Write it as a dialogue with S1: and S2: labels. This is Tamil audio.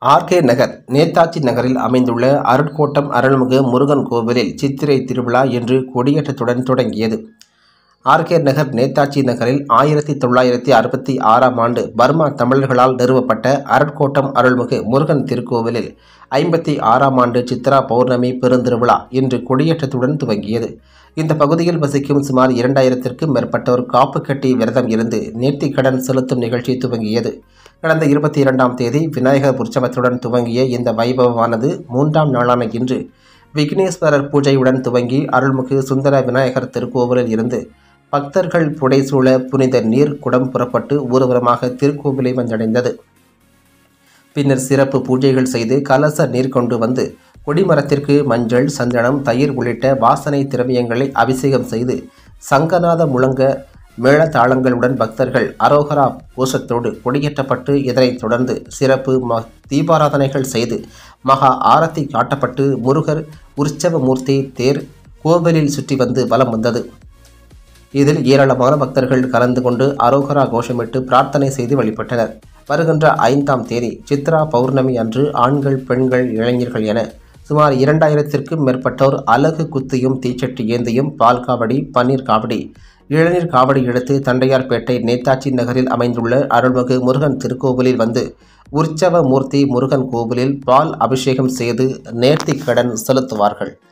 S1: ஆர்கே நகர் நேதாஜி நகரில் அமைந்துள்ள அருட்கோட்டம் அருள்மிகு முருகன் கோவிலில் சித்திரை திருவிழா இன்று கொடியேற்றத்துடன் தொடங்கியது ஆர்கே நகர் நேதாஜி நகரில் ஆயிரத்தி தொள்ளாயிரத்தி அறுபத்தி ஆறாம் ஆண்டு பர்மா தமிழர்களால் நிறுவப்பட்ட அருட்கோட்டம் அருள்மிகு முருகன் திருக்கோவிலில் ஐம்பத்தி ஆறாம் ஆண்டு சித்ரா பௌர்ணமி பெருந்திருவிழா இன்று கொடியேற்றத்துடன் துவங்கியது இந்த பகுதியில் வசிக்கும் சுமார் இரண்டாயிரத்திற்கும் மேற்பட்டோர் காப்பு கட்டி விரதம் இருந்து நேர்த்திக்கடன் செலுத்தும் நிகழ்ச்சி துவங்கியது கடந்த இருபத்தி இரண்டாம் தேதி விநாயகர் உற்சவத்துடன் துவங்கிய இந்த வைபவமானது மூன்றாம் நாளான இன்று விக்னேஸ்வரர் பூஜையுடன் துவங்கி அருள்மிகு சுந்தர விநாயகர் திருக்கோவிலில் இருந்து பக்தர்கள் புடைசூழ புனித நீர் குடம் புறப்பட்டு ஊர்வலமாக திருக்கோவிலை வந்தடைந்தது பின்னர் சிறப்பு பூஜைகள் செய்து கலச நீர் கொண்டு வந்து கொடிமரத்திற்கு மஞ்சள் சந்தனம் தயிர் உள்ளிட்ட வாசனை திரவியங்களை அபிஷேகம் செய்து சங்கநாத முழங்க மேளதாளங்களுடன் பக்தர்கள் அரோகரா கோஷத்தோடு கொடியேற்றப்பட்டு இதனைத் தொடர்ந்து சிறப்பு ம தீபாராதனைகள் செய்து மகா ஆரத்தி காட்டப்பட்டு முருகர் உற்சவ மூர்த்தி தேர் கோவிலில் சுற்றி வந்து வலம் வந்தது இதில் ஏராளமான பக்தர்கள் கலந்து கொண்டு அரோகரா கோஷமிட்டு பிரார்த்தனை செய்து வழிபட்டனர் வருகின்ற ஐந்தாம் தேதி சித்ரா பௌர்ணமி அன்று ஆண்கள் பெண்கள் இளைஞர்கள் என சுமார் இரண்டாயிரத்திற்கும் மேற்பட்டோர் அலகு குத்தியும் தீச்சட்டி ஏந்தியும் பால் காவடி பன்னீர் காவடி இளநீர் காவடி எடுத்து தண்டையார்பேட்டை நேதாஜி நகரில் அமைந்துள்ள அருள்மிகு முருகன் திருக்கோவிலில் வந்து உற்சவ மூர்த்தி முருகன் கோவிலில் பால் அபிஷேகம் செய்து நேர்த்திக் கடன் செலுத்துவார்கள்